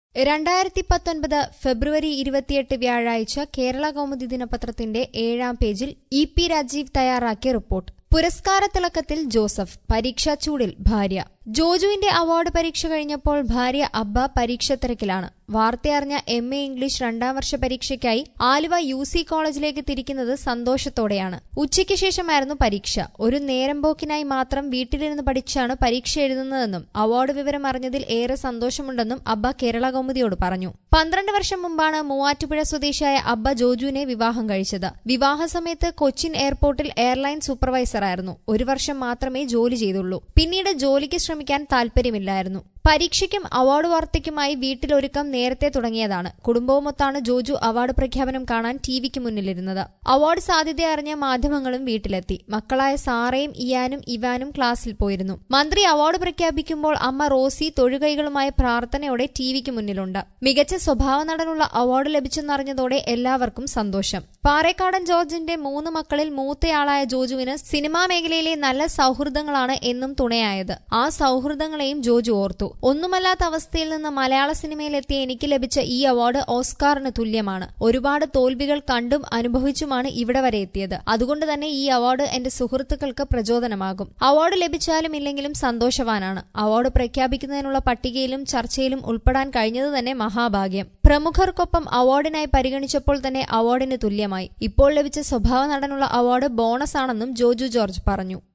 രണ്ടായിരത്തി പത്തൊൻപത് ഫെബ്രുവരി ഇരുപത്തിയെട്ട് വ്യാഴാഴ്ച കേരള കൗമുദി ദിനപത്രത്തിന്റെ ഏഴാം പേജിൽ ഇ പി രാജീവ് തയ്യാറാക്കിയ റിപ്പോർട്ട് പുരസ്കാര തിളക്കത്തിൽ ജോസഫ് പരീക്ഷാ ചൂടിൽ ഭാര്യ ജോജുവിന്റെ അവാർഡ് പരീക്ഷ കഴിഞ്ഞപ്പോൾ ഭാര്യ അബ്ബ പരീക്ഷ തിരക്കിലാണ് വാർത്തയറിഞ്ഞ എം എ ഇംഗ്ലീഷ് രണ്ടാം വർഷ പരീക്ഷയ്ക്കായി ആലുവ യു സി കോളേജിലേക്ക് തിരിക്കുന്നത് സന്തോഷത്തോടെയാണ് ഉച്ചയ്ക്ക് ശേഷമായിരുന്നു പരീക്ഷ ഒരു നേരം പോക്കിനായി മാത്രം വീട്ടിലിരുന്ന് പഠിച്ചാണ് പരീക്ഷ എഴുതുന്നതെന്നും അവാർഡ് വിവരം അറിഞ്ഞതിൽ ഏറെ സന്തോഷമുണ്ടെന്നും അബ്ബ കേരള കൗമുദിയോട് പറഞ്ഞു പന്ത്രണ്ട് വർഷം മുമ്പാണ് മൂവാറ്റുപുഴ സ്വദേശിയായ അബ്ബ ജോജുവിനെ വിവാഹം കഴിച്ചത് വിവാഹ സമയത്ത് കൊച്ചിൻ എയർപോർട്ടിൽ എയർലൈൻ സൂപ്പർവൈസറായിരുന്നു ഒരു വർഷം മാത്രമേ ജോലി ചെയ്തുള്ളൂ പിന്നീട് ജോലിക്ക് ശ്രമിക്കാൻ താൽപര്യമില്ലായിരുന്നു പരീക്ഷയ്ക്കും അവാർഡ് വാർത്തയ്ക്കുമായി വീട്ടിലൊരുക്കം നേരത്തെ തുടങ്ങിയതാണ് കുടുംബവുമൊത്താണ് ജോജു അവാർഡ് പ്രഖ്യാപനം കാണാൻ ടിവിക്ക് മുന്നിലിരുന്നത് അവാർഡ് സാധ്യത അറിഞ്ഞ മാധ്യമങ്ങളും വീട്ടിലെത്തി മക്കളായ സാറയും ഇയാനും ഇവാനും ക്ലാസ്സിൽ പോയിരുന്നു മന്ത്രി അവാർഡ് പ്രഖ്യാപിക്കുമ്പോൾ അമ്മ റോസി തൊഴുകൈകളുമായി പ്രാർത്ഥനയോടെ ടിവിക്ക് മുന്നിലുണ്ട് മികച്ച സ്വഭാവ നടനുള്ള അവാർഡ് ലഭിച്ചെന്നറിഞ്ഞതോടെ എല്ലാവർക്കും സന്തോഷം പാറേക്കാടൻ ജോർജിന്റെ മൂന്ന് മക്കളിൽ മൂത്തയാളായ ജോജുവിന് സിനിമാ മേഖലയിലെ നല്ല സൗഹൃദങ്ങളാണ് എന്നും തുണയായത് ആ സൗഹൃദങ്ങളെയും ജോജു ഓർത്തു ഒന്നുമല്ലാത്ത അവസ്ഥയിൽ നിന്ന് മലയാള സിനിമയിലെത്തിയ എനിക്ക് ലഭിച്ച ഈ അവാർഡ് ഓസ്കാറിന് തുല്യമാണ് ഒരുപാട് തോൽവികൾ കണ്ടും അനുഭവിച്ചുമാണ് ഇവിടെ വരെ എത്തിയത് അതുകൊണ്ട് തന്നെ ഈ അവാർഡ് എന്റെ സുഹൃത്തുക്കൾക്ക് പ്രചോദനമാകും അവാർഡ് ലഭിച്ചാലും ഇല്ലെങ്കിലും സന്തോഷവാനാണ് അവാർഡ് പ്രഖ്യാപിക്കുന്നതിനുള്ള പട്ടികയിലും ചർച്ചയിലും ഉൾപ്പെടാൻ കഴിഞ്ഞത് തന്നെ മഹാഭാഗ്യം പ്രമുഖർക്കൊപ്പം അവാർഡിനായി പരിഗണിച്ചപ്പോൾ തന്നെ അവാർഡിന് തുല്യമായി ഇപ്പോൾ ലഭിച്ച സ്വഭാവ നടനുള്ള അവാർഡ് ബോണസാണെന്നും ജോജു ജോർജ് പറഞ്ഞു